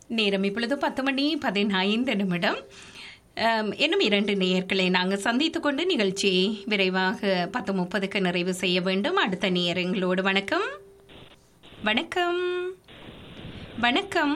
நேரம் இப்பொழுது பத்து மணி பதினைந்து நிமிடம் அம், இன்னும் இரண்டு நேயர்களை நாங்கள் சந்தித்துக் கொண்டு நிகழ்ச்சியை விரைவாக பத்து முப்பதுக்கு நிறைவு செய்ய வேண்டும் அடுத்த நேயர் எங்களோடு வணக்கம் வணக்கம் வணக்கம்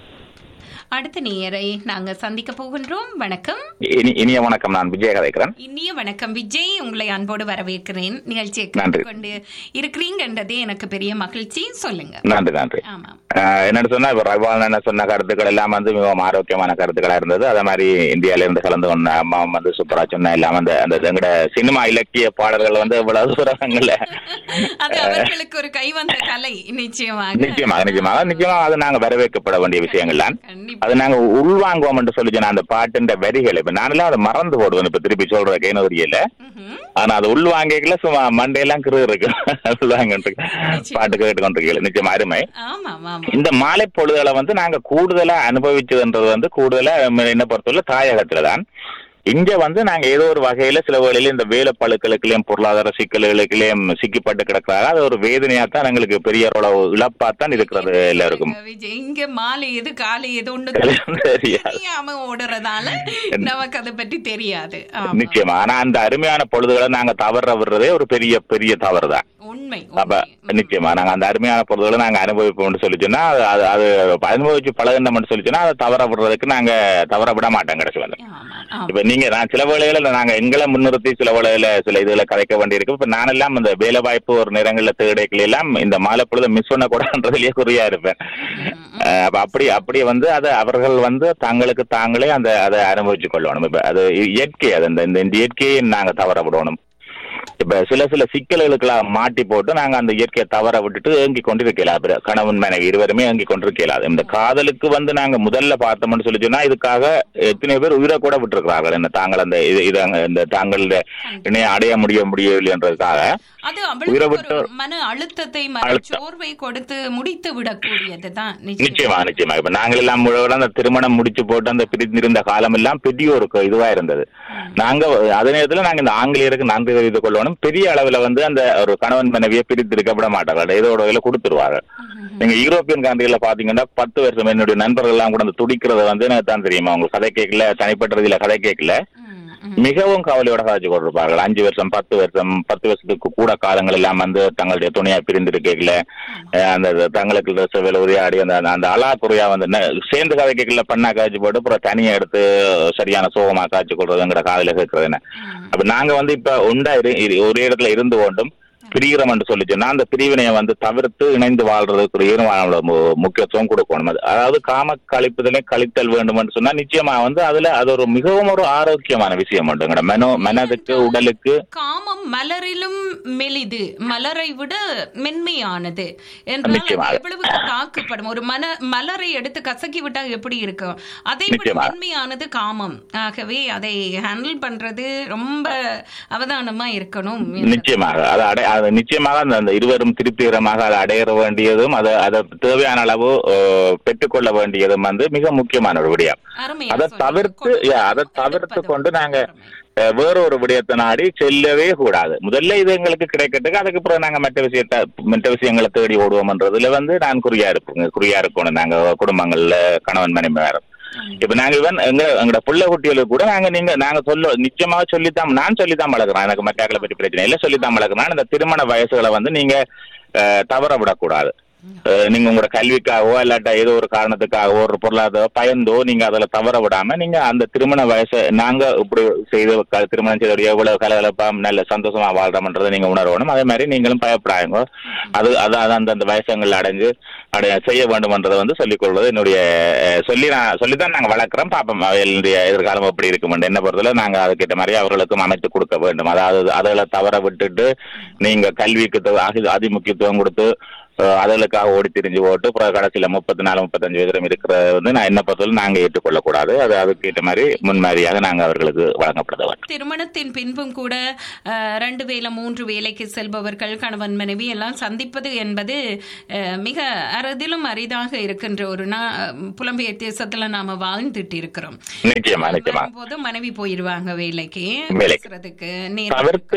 அடுத்த நேயரை நாங்கள் சந்திக்க போகின்றோம் வணக்கம் இனி இனிய வணக்கம் நான் விஜய கதைக்கிறேன் இனிய வணக்கம் விஜய் உங்களை அன்போடு வரவேற்கிறேன் நிகழ்ச்சியை நன்றி. கொண்டு இருக்கிறீங்கன்றதே எனக்கு பெரிய மகிழ்ச்சி சொல்லுங்க நன்றி நன்றி ஆமாம் ஆஹ் என்னன்னு சொன்னா இப்ப ரவால் என்ன சொன்ன கருத்துக்கள் எல்லாம் வந்து மிகவும் ஆரோக்கியமான கருத்துக்களா இருந்தது அதே மாதிரி இந்தியால இருந்து கலந்து கொண்ட அம்மா வந்து சூப்பரா சொன்ன எல்லாம் அந்த அந்த எங்கட சினிமா இலக்கிய பாடல்கள் வந்து இவ்வளவு தூரங்கள்ல அது அவர்களுக்கு ஒரு கைவந்த கலை நிச்சயமாக நிச்சயமாக நிச்சயமாக நிச்சயமாக அது நாங்க வரவேற்கப்பட வேண்டிய விஷயங்கள் தான் கண்டிப்பா அது நாங்க உள்வாங்குவோம் என்று சொல்லி சொன்ன அந்த பாட்டுன்ற வரிகள் இப்ப நானெல்லாம் அதை மறந்து போடுவேன் இப்ப திருப்பி சொல்ற கைநூறியில ம்ஹும். ஆனா அது உள்வாங்கிக்கல சும்மா மண்டையெல்லாம் கிரு இருக்கு உள்வாங்கிட்டு பாட்டு கேட்டுக்கொண்டிருக்கீங்க நிச்சயமா அருமை ஆமாம் ஆமாம் இந்த மாலை பொழுதுகளை வந்து நாங்க கூடுதலா அனுபவிச்சதுன்றது வந்து கூடுதலா நம்ம என்ன பொறுத்தவரை தாயகத்துல தான் இங்க வந்து நாங்க ஏதோ ஒரு வகையில சில வேளையில இந்த வேலை பழுக்களுக்குலயும் பொருளாதார சிக்கல்களுக்குலயும் சிக்கிப்பட்டு கிடக்கிறாங்க அது ஒரு வேதனையா தான் எங்களுக்கு பெரிய அளவு இழப்பா தான் இருக்கிறது எல்லாருக்கும் விஜய் இங்க மாலை எது காலை எது ஒண்ணு தெரியாது தெரியாம ஓடுறதால நமக்கு அதை பற்றி தெரியாது ஆமா. நிச்சயமா ஆனா அந்த அருமையான பொழுதுகளை நாங்க தவற விடுறதே ஒரு பெரிய பெரிய தவறு தான் உண்மை அப்ப உண்மை. நிச்சயமா நாங்க அந்த அருமையான பொருள்களை நாங்க அனுபவிப்போம்னு சொல்லி சொன்னா அது அது- அது அனுபவிச்சு பழகினோம்னு சொல்லி சொன்னா அதை தவற விடுறதுக்கு நாங்க தவற விட மாட்டோம் கடைசி வந்து ஆமா ஆமா இப்ப நீங்க நான் சில வேளையில நாங்க எங்களை முன்னிறுத்தி சில வேளையில சில இதுல கதைக்க வேண்டியிருக்கு இப்ப நானெல்லாம் இந்த வேலை வாய்ப்பு ஒரு நேரங்கள்ல தேடைகள் எல்லாம் இந்த மாலை பொழுது மிஸ் பண்ண கூடாதுன்றதுலயே குறியா இருப்பேன் அஹ் அப்ப அப்படி அப்படி வந்து அதை அவர்கள் வந்து தங்களுக்கு தாங்களே அந்த அதை அனுபவிச்சு கொள்ளணும் இப்ப அது இயற்கை அது இந்த இந்த- இந்த இயற்கையை நாங்க தவற விடணும் இப்ப சில சில சிக்கல்களுக்கெல்லாம் மாட்டி போட்டு நாங்க அந்த இயற்கையை தவற விட்டுட்டு ஏங்கி கொண்டிருக்கலாம் அப்புறம் கணவன் மனைவி இருவருமே ஏங்கி கொண்டிருக்கலாம் இந்த காதலுக்கு வந்து நாங்க முதல்ல பார்த்தோம்னு சொல்லி சொன்னா இதுக்காக எத்தனை பேர் உயிரை கூட விட்டுருக்கிறார்கள் என்ன தாங்கள் அந்த இது இது அங்க இந்த தாங்களுடைய இணைய அடைய முடிய முடியவில்லை என்றதுக்காக அது உயிரை அவளுக்கு ஒரு விட்டு- மன அழுத்தத்தை அழுத்தம். சோர்வை கொடுத்து முடித்து விடக்கூடியதுதான் நிச்சயமா நிச்சயமா இப்ப நாங்கள் எல்லாம் முழுவதும் அந்த திருமணம் முடிச்சு போட்டு அந்த பிரிந்திருந்த காலம் எல்லாம் பெரிய ஒரு க- இதுவா இருந்தது நாங்க அதே நேரத்துல நாங்க இந்த ஆங்கிலேயருக்கு நன்றி தெரிவித்துக் கொள்ளணும் பெரிய அளவுல வந்து அந்த ஒரு கணவன் மனைவியை பிரித்து இருக்க விட மாட்டாங்க ஏதோ ஒரு வகையில கொடுத்துருவாங்க நீங்க யூரோப்பியன் கண்ட்ரில பாத்தீங்கன்னா பத்து வருஷம் என்னுடைய நண்பர்கள் எல்லாம் கூட அந்த துடிக்கிறத வந்து எனக்கு தான் தெரியுமா அவங்க கதை கேட்கல தனிப்பட்ட ரீதியில கதை கேட்கல மிகவும் கவலையோட காய்ச்சி கொண்டிருப்பார்கள் அஞ்சு வருஷம் பத்து வருஷம் பத்து வருஷத்துக்கு கூட காலங்கள் எல்லாம் வந்து தங்களுடைய துணையா பிரிந்திருக்கல அந்த தங்களுக்கு சில உரையாடி அந்த அந்த அலா குறையா வந்து ந- சேர்ந்து கதை கேட்கல பண்ணா காய்ச்சி போட்டு அப்புறம் தனியா எடுத்து சரியான சோகமா காய்ச்சி கொள்றதுங்கிற காதல கேட்கறது என்ன அப்ப நாங்க வந்து இப்ப உண்டா இரு- இரு- ஒரே இடத்துல இருந்து கொண்டும் பிரிகிறோம் என்று சொல்லி சொன்னா அந்த பிரிவினையை வந்து தவிர்த்து இணைந்து வாழ்றதுக்கு ஒரு ஈரமான முக்கியத்துவம் கொடுக்கணும் அது அதாவது காம கழிப்புதலை கழித்தல் வேண்டும் என்று சொன்னா நிச்சயமா வந்து அதுல அது ஒரு மிகவும் ஒரு ஆரோக்கியமான விஷயம் உண்டுங்கட மனோ மனதுக்கு உடலுக்கு காமம் மலரிலும் மெலிது மலரை விட மென்மையானது என்றால் நிச்சயமாக. அது எவ்வளவு தாக்குப்படும் ஒரு மன மலரை எடுத்து கசக்கி விட்டா எப்படி இருக்கும் அதை விட நிச்சயமாக. மென்மையானது காமம் ஆகவே அதை ஹேண்டில் பண்றது ரொம்ப அவதானமா இருக்கணும் என்று- நிச்சயமாக அது அடை அது நிச்சயமாக அந்த அந்த இருவரும் திருப்திகரமாக அதை அடையிற வேண்டியதும் அதை அதை தேவையான அளவு அஹ், பெற்றுக்கொள்ள வேண்டியதும் வந்து மிக முக்கியமான ஒரு விடயம் அருமையா அதை சொன்னீங்க. தவிர்த்து கொண்டு yeah, அதை கொடுப்பது தவிர்த்து கொண்டு நாங்க அருமை. அஹ், வேற ஒரு விடயத்தை நாடி செல்லவே கூடாது முதல்ல இது எங்களுக்கு கிடைக்கட்டுக்கு அதுக்கு பிறகு நாங்க மற்ற விஷயத்த மற்ற விஷயங்களை தேடி ஓடுவோம்ன்றதுல வந்து நான் குறியா இருப்போங்க குறியா இருக்கணும் நாங்க குடும்பங்கள்ல கணவன் மனைவி வேற இப்ப நாங்க இவன் எங்க எங்கட புள்ள குட்டிகளுக்கு கூட நாங்க நீங்க நாங்க சொல்ல நிச்சயமாக சொல்லித்தான் நான் சொல்லித்தான் பழகுறேன் எனக்கு மற்றாக்களை பற்றி பிரச்சனை இல்லை சொல்லித்தான் பழகுறேன் இந்த திருமண வயசுகளை வந்து நீங்க அஹ், தவற விடக்கூடாது அஹ், நீங்க உங்களோட கல்விக்காகவோ இல்லாட்டா ஏதோ ஒரு காரணத்துக்காகவோ ஒரு பொருளாதார பயந்தோ நீங்க அதுல தவற விடாம நீங்க அந்த திருமண வயசை நாங்க இப்படி செய்து க- திருமணம் செய்த எவ்வளவு கலகலப்பா நல்ல சந்தோஷமா வாழ்றோம்ன்றதை நீங்க உணரணும் அதே மாதிரி நீங்களும் பயப்படாங்க அது அது அது அந்த அந்த வயசங்கள் அடைஞ்சு அடைய செய்ய வேண்டும்ன்றதை வந்து சொல்லிக் கொள்வது என்னுடைய அஹ், சொல்லி நான் சொல்லித்தான் நாங்க வளர்க்குறோம் பாப்போம் அவர்களுடைய எதிர்காலம் எப்படி இருக்கும் என்ன பொறுத்தல நாங்க அதுக்கிட்ட மாதிரி அவர்களுக்கும் அமைத்து கொடுக்க வேண்டும் அதாவது அதில் தவற விட்டுட்டு நீங்க கல்விக்கு த- அதி அதி முக்கியத்துவம் கொடுத்து அஹ், அதுகளுக்காக ஓடி திரிஞ்சு போட்டு அப்புறம் கடைசியில முப்பத்தி நாலு முப்பத்தஞ்சு வயதிலும் இருக்கிறது வந்து நான் என்ன பொறுத்தவரை நாங்க ஏற்றுக்கொள்ளக்கூடாது அது அதுக்கேற்ற மாதிரி முன்மாதிரியாக நாங்க அவர்களுக்கு வழங்கப்படுத வேண்டும் திருமணத்தின் பின்பும் கூட அஹ், ரெண்டு வேலை மூன்று வேலைக்கு செல்பவர்கள் கணவன் மனைவி எல்லாம் சந்திப்பது என்பது அஹ், மிக அரிதிலும் அரிதாக இருக்கின்ற ஒரு நா புலம்பெயர் தேசத்துல நாம வாழ்ந்துட்டு இருக்கிறோம் நிச்சயமா நிச்சயமா போது மனைவி போயிருவாங்க வேலைக்கு வேலைக்கு. பேசுறதுக்கு நேரம் தவிர்த்து இருக்காது.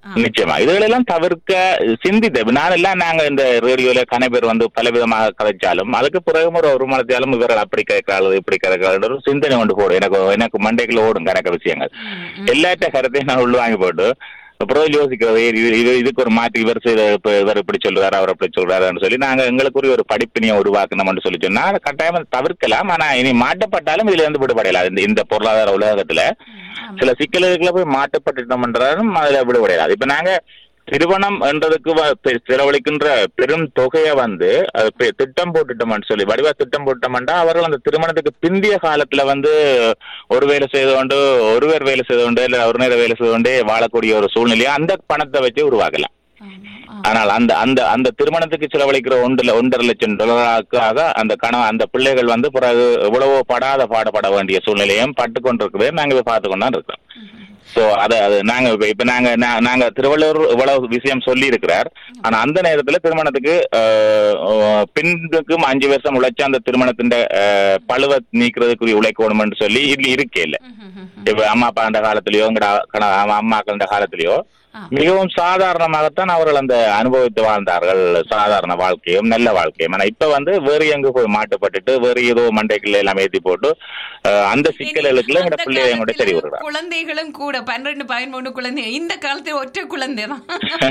நிச்சயமா இதுகளெல்லாம் தவிர்க்க சிந்தித்த நான் எல்லாம் நாங்க இந்த ரேடியோல கன பேர் வந்து பல விதமாக கதைச்சாலும் அதுக்கு பிறகு ஒரு ஒரு மனத்தாலும் இவர்கள் அப்படி கேட்கிறாள் இப்படி கேட்கிறாள் ஒரு சிந்தனை கொண்டு போடும் எனக்கு எனக்கு மண்டைக்குள்ள ஓடும் கணக்க விஷயங்கள் எல்லாத்த கருத்தையும் நான் உள்ள வாங்கி போட்டு அப்புறம் யோசிக்கிறது இது இது இதுக்கு ஒரு மாற்று இவர் செய்த இப்ப இவர் இப்படி சொல்றாரு அவர் இப்படி சொல்றாருன்னு சொல்லி நாங்க எங்களுக்குரிய ஒரு படிப்பினையை உருவாக்கணும்னு சொல்லி சொன்னா அதை கட்டாயம் அதை தவிர்க்கலாம் ஆனா இனி மாட்டப்பட்டாலும் இதுல இருந்து விடுபடையலாம் இந்த இந்த பொருளாதார உலகத்துல சில சிக்கல்களை போய் மாட்டப்பட்டுட்டோம்ன்றாலும் அதுல விடுபடையலாம் இப்ப நாங்க திருமணம் என்றதுக்கு வ- பெ- செலவழிக்கின்ற பெரும் தொகையை வந்து அது பெ- திட்டம் போட்டுட்டோம்னு சொல்லி வடிவா திட்டம் போட்டோம்னா அவர்கள் அந்த திருமணத்துக்கு பிந்திய காலத்துல வந்து ஒரு வேலை செய்து கொண்டு ஒருவர் வேலை செய்து கொண்டு இல்ல ஒரு நேரம் வேலை செய்து கொண்டே வாழக்கூடிய ஒரு சூழ்நிலையை அந்த பணத்தை வச்சு உருவாக்கலாம் ஆனால் அந்த அந்த அந்த திருமணத்துக்கு செலவழிக்கிற ஒன்றுல ஒன்றரை லட்சம் டாலருக்காக அந்த கணவன் அந்த பிள்ளைகள் வந்து பிறகு எவ்வளவோ படாத பாடப்பட வேண்டிய சூழ்நிலையும் பட்டு கொண்டிருக்கிறதே நாங்க இப்ப பார்த்து கொண்டு தான் இருக்கிறோம் சோ அது அது நாங்க இப்ப- இப்ப நாங்க நா- நாங்க திருவள்ளுவர் இவ்வளவு விஷயம் சொல்லி இருக்கிறார் ஆனா அந்த நேரத்துல திருமணத்துக்கு அஹ், அஹ், பெண்ணுக்கும் அஞ்சு வருஷம் உழைச்ச அந்த திருமணத்தின் அஹ், பழுவை நீக்கிறதுக்குரிய உழைக்கணும்னு சொல்லி இல்ல இருக்கே இல்ல இப்ப அம்மா அப்பா அந்த காலத்திலயோ எங்கட கண- அம்மாக்கள் அந்த காலத்திலயோ மிகவும் சாதாரணமாகத்தான் அவர்கள் அந்த அனுபவித்து வாழ்ந்தார்கள் சாதாரண வாழ்க்கையும் நல்ல வாழ்க்கையும் ஆனா இப்ப வந்து வேறு எங்க போய் மாட்டுப்பட்டுட்டு வேறு ஏதோ மண்டைக்குள்ள எல்லாம் ஏத்தி போட்டு அஹ், அந்த சிக்கல்களுக்குள்ள எங்கட அந்த பிள்ளைய கூட சரி காலத்துல விடுறாங்க குழந்தைகளும் கூட பன்னிரண்டு பதிமூணு குழந்தை இந்த காலத்துல ஒற்றை குழந்தை தான்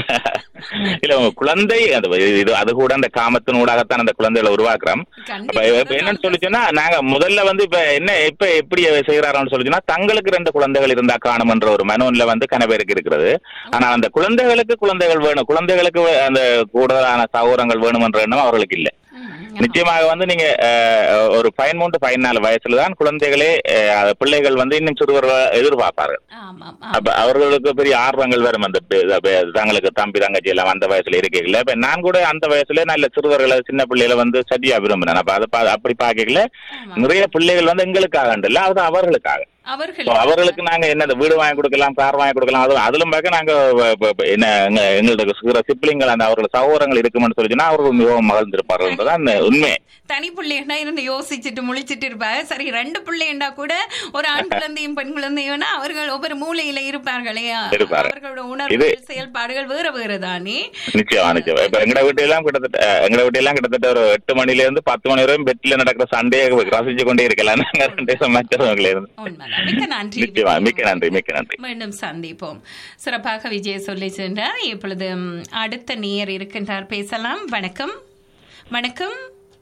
இல்ல உங்க குழந்தை அது இது அது கூட அந்த காமத்தின் ஊடாகத்தான் அந்த குழந்தைகளை உருவாக்குறோம் அப்ப இப்ப என்னன்னு சொல்லிச்சுன்னா நாங்க முதல்ல வந்து இப்ப என்ன இப்ப எப்படி செய்யறாரோன்னு சொல்லிச்சுன்னா தங்களுக்கு ரெண்டு குழந்தைகள் இருந்தா காணும்ன்ற ஒரு மனோன்ல வந்து கனவேருக்கு இருக்கிறது ஆனா அந்த குழந்தைகளுக்கு குழந்தைகள் வேணும் குழந்தைகளுக்கு வே- அந்த கூடுதலான சகோதரங்கள் வேணும்ன்ற எண்ணம் அவர்களுக்கு இல்ல நிச்சயமாக வந்து நீங்க அஹ், ஒரு பதிமூன்று பதினாலு வயசுல தான் குழந்தைகளே அஹ், பிள்ளைகள் வந்து இன்னும் சிறுவர் எதிர்பார்ப்பார்கள் ஆமாம் அப்ப அவர்களுக்கு பெரிய ஆர்வங்கள் வரும் அந்த பெ- பெ- தங்களுக்கு தம்பி தங்கச்சி எல்லாம் அந்த வயசுல இருக்கீங்கள இப்ப நான் கூட அந்த வயசுல நல்ல சிறுவர்களை சின்ன பிள்ளைகளை வந்து சரியா விரும்பினேன் அப்ப அதை பா- அப்படி பாக்கல நிறைய பிள்ளைகள் வந்து எங்களுக்காக இல்ல அது அவர்களுக்காக அவர்கள் So, அவர்களுக்கு நாங்க என்ன இந்த வீடு வாங்கி கொடுக்கலாம் கார் வாங்கி கொடுக்கலாம் அது அதிலும் பார்க்க நாங்க வ- வ- வ- என்ன எங்க- எங்களுக்கு சிறு சிப்ளிங்கள் அந்த அவர்கள் சகோதரங்கள் இருக்கும்னு சொல்லிச்சுன்னா அவர்கள் மிகவும் மகிழ்ந்திருப்பார்கள் அந்த உண்மை தனி பிள்ளைன்னா இருந்து யோசிச்சுட்டு முழிச்சிட்டு இருப்பாங்க சரி ரெண்டு பிள்ளைண்டா கூட ஒரு ஆண் குழந்தையும் பெண் குழந்தையும்னா அவர்கள் ஒவ்வொரு மூலையில இருப்பார்களே இருப்பாரு. அவர்களோட உணர்வுகள் செயல்பாடுகள் வேற வேற தானே நிச்சயமா நிச்சயம் இப்ப எங்கட வீட்டு எல்லாம் கிட்டத்தட்ட அஹ், எங்கட வீட்டு எல்லாம் கிட்டத்தட்ட ஒரு எட்டு மணில இருந்து பத்து மணி வரையும் பெட்ல நடக்கிற சண்டையை ரசிச்சு கொண்டே இருக்கலாம் நாங்க ரெண்டு சமாச்சாரங்கள இருந்து உண்மைதான் மிக்க நன்றி நிச்சயமா மிக்க நன்றி மிக்க நன்றி மீண்டும் சந்திப்போம் சிறப்பாக விஜய் சொல்லி சென்றார் இப்பொழுது ம், அடுத்த நேயர் இருக்கின்றார் பேசலாம் வணக்கம் வணக்கம்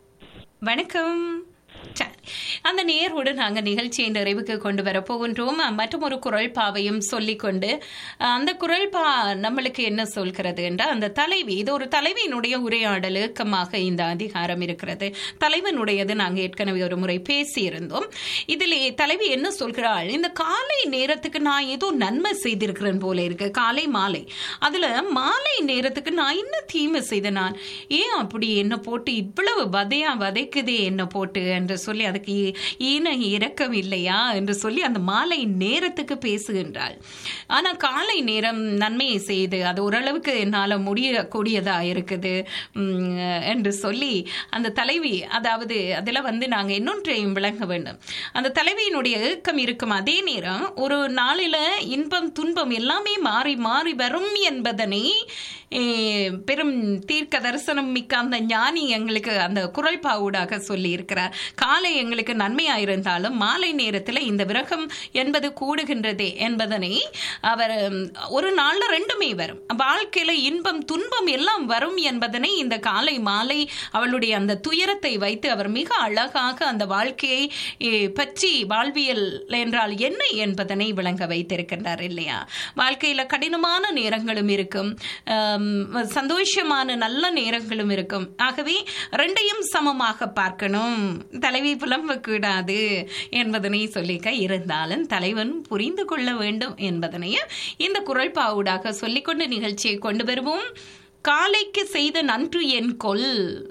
வணக்கம் சரி. அந்த நேரோடு நாங்கள் நிகழ்ச்சியை நிறைவுக்கு கொண்டு வர போகின்றோம் மற்றும் ஒரு குரல் பாவையும் சொல்லிக்கொண்டு அந்த குரல் பா நம்மளுக்கு என்ன சொல்கிறது என்றால் அந்த தலைவி இது ஒரு தலைவியினுடைய உரையாடல் இயக்கமாக இந்த அதிகாரம் இருக்கிறது தலைவனுடையது நாங்கள் ஏற்கனவே ஒரு முறை பேசியிருந்தோம் இதில் தலைவி என்ன சொல்கிறாள் இந்த காலை நேரத்துக்கு நான் ஏதோ நன்மை செய்திருக்கிறேன் போல இருக்கு காலை மாலை அதுல மாலை நேரத்துக்கு நான் என்ன தீமை செய்த நான் ஏன் அப்படி என்ன போட்டு இவ்வளவு வதையா வதைக்குதே என்ன போட்டு என்று சொல்லி அதுக்கு ஈ- ஈன இரக்கம் இல்லையா என்று சொல்லி அந்த மாலை நேரத்துக்கு பேசுகின்றாள் ஆனா காலை நேரம் நன்மையை செய்து அது ஓரளவுக்கு என்னால முடியக்கூடியதா இருக்குது உம், என்று சொல்லி அந்த தலைவி அதாவது அதுல வந்து நாங்க இன்னொன்றையும் விளங்க வேண்டும் அந்த தலைவியினுடைய ஏக்கம் இருக்கும் அதே நேரம் ஒரு நாளில இன்பம் துன்பம் எல்லாமே மாறி மாறி வரும் என்பதனை eh, பெரும் தீர்க்க தரிசனம் மிக்க அந்த ஞானி எங்களுக்கு அந்த குரல் பாவூடாக சொல்லி இருக்கிறார் காலை எங்களுக்கு நன்மையா இருந்தாலும் மாலை நேரத்துல இந்த விரகம் என்பது கூடுகின்றதே என்பதனை அவர் உம், ஒரு நாள்ல ரெண்டுமே வரும் வாழ்க்கையில இன்பம் துன்பம் எல்லாம் வரும் என்பதனை இந்த காலை மாலை அவளுடைய அந்த துயரத்தை வைத்து அவர் மிக அழகாக அந்த வாழ்க்கையை eh, பற்றி வாழ்வியல் என்றால் என்ன என்பதனை விளங்க வைத்திருக்கின்றார் இல்லையா வாழ்க்கையில கடினமான நேரங்களும் இருக்கும் ஆம், சந்தோஷமான நல்ல நேரங்களும் இருக்கும் ஆகவே ரெண்டையும் சமமாக பார்க்கணும் தலைவி புலம்ப கூடாது என்பதனை சொல்லிக்க இருந்தாலும் தலைவன் புரிந்து கொள்ள வேண்டும் என்பதனையும் இந்த குரல் பாவுடாக சொல்லிக்கொண்டு நிகழ்ச்சியை கொண்டு வருவோம் காலைக்கு செய்த நன்று என் கொல்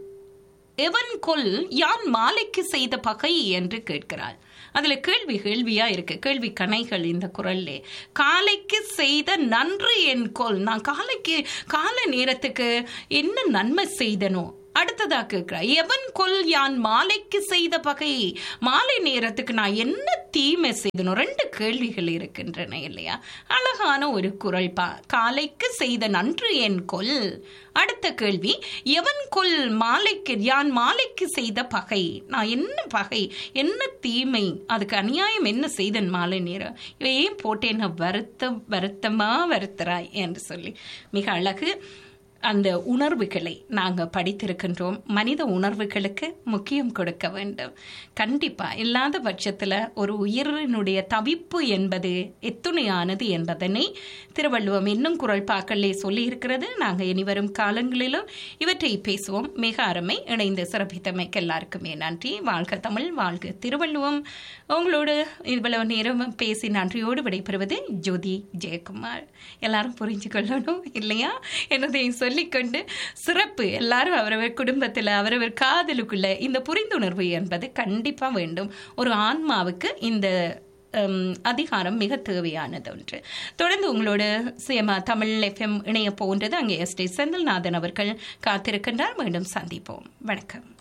எவன் கொல் யான் மாலைக்கு செய்த பகை என்று கேட்கிறாள் அதுல கேள்வி கேள்வியா இருக்கு கேள்வி கணைகள் இந்த குரல்லே காலைக்கு செய்த நன்று என் கொல் நான் காலைக்கு காலை நேரத்துக்கு என்ன நன்மை செய்தனோ அடுத்ததா கேட்கிறார் எவன் கொல் யான் மாலைக்கு செய்த பகை மாலை நேரத்துக்கு நான் என்ன தீமை செய்தனும் ரெண்டு கேள்விகள் இருக்கின்றன இல்லையா அழகான ஒரு குரல் பா காலைக்கு செய்த நன்று என் கொல் அடுத்த கேள்வி எவன் கொல் மாலைக்கு யான் மாலைக்கு செய்த பகை நான் என்ன பகை என்ன தீமை அதுக்கு அநியாயம் என்ன செய்தன் மாலை நேரம் இவை ஏன் போட்டேன் வருத்தம் வருத்தமா வருத்தராய் என்று சொல்லி மிக அழகு அந்த உணர்வுகளை நாங்கள் படித்திருக்கின்றோம் மனித உணர்வுகளுக்கு முக்கியம் கொடுக்க வேண்டும் கண்டிப்பாக இல்லாத பட்சத்தில் ஒரு உயிரினுடைய தவிப்பு என்பது எத்துணையானது என்பதனை திருவள்ளுவம் இன்னும் குரல் பாக்களே சொல்லியிருக்கிறது நாங்கள் இனிவரும் காலங்களிலும் இவற்றை பேசுவோம் மிக அருமை இணைந்து சிறப்பித்தமைக்கு எல்லாருக்குமே நன்றி வாழ்க தமிழ் வாழ்க திருவள்ளுவம் உங்களோடு இவ்வளவு நேரம் பேசி நன்றியோடு விடைபெறுவது ஜோதி ஜெயக்குமார் எல்லாரும் புரிஞ்சு கொள்ளணும் இல்லையா என்னதை சொல்லிக்கொண்டு சிறப்பு எல்லாரும் அவரவர் குடும்பத்தில் அவரவர் காதலுக்குள்ள இந்த புரிந்துணர்வு என்பது கண்டிப்பாக வேண்டும் ஒரு ஆன்மாவுக்கு இந்த அதிகாரம் மிக தேவையானது ஒன்று தொடர்ந்து உங்களோட சிஎம்ஆ தமிழ் எஃப்எம் இணைய போன்றது அங்கே எஸ் டி செந்தில்நாதன் அவர்கள் காத்திருக்கின்றார் மீண்டும் சந்திப்போம் வணக்கம்